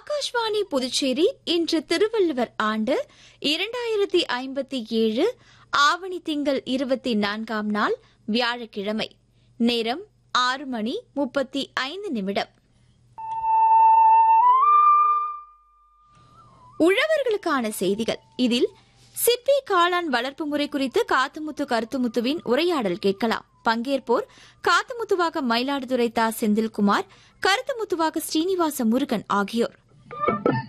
ஆகாஷ்வாணி புதுச்சேரி இன்று திருவள்ளுவர் ஆண்டு இரண்டாயிரத்தி ஐம்பத்தி ஏழு ஆவணி திங்கள் இருபத்தி நான்காம் நாள் வியாழக்கிழமை நேரம் ஆறு மணி முப்பத்தி ஐந்து நிமிடம் உழவர்களுக்கான செய்திகள் இதில் சிப்பி காளான் வளர்ப்பு முறை குறித்து காத்துமுத்து கருத்துமுத்துவின் உரையாடல் கேட்கலாம் பங்கேற்போர் காத்துமுத்துவாக மயிலாடுதுறை தா செந்தில்குமார் கருத்துமுத்துவாக ஸ்ரீனிவாச முருகன் ஆகியோர்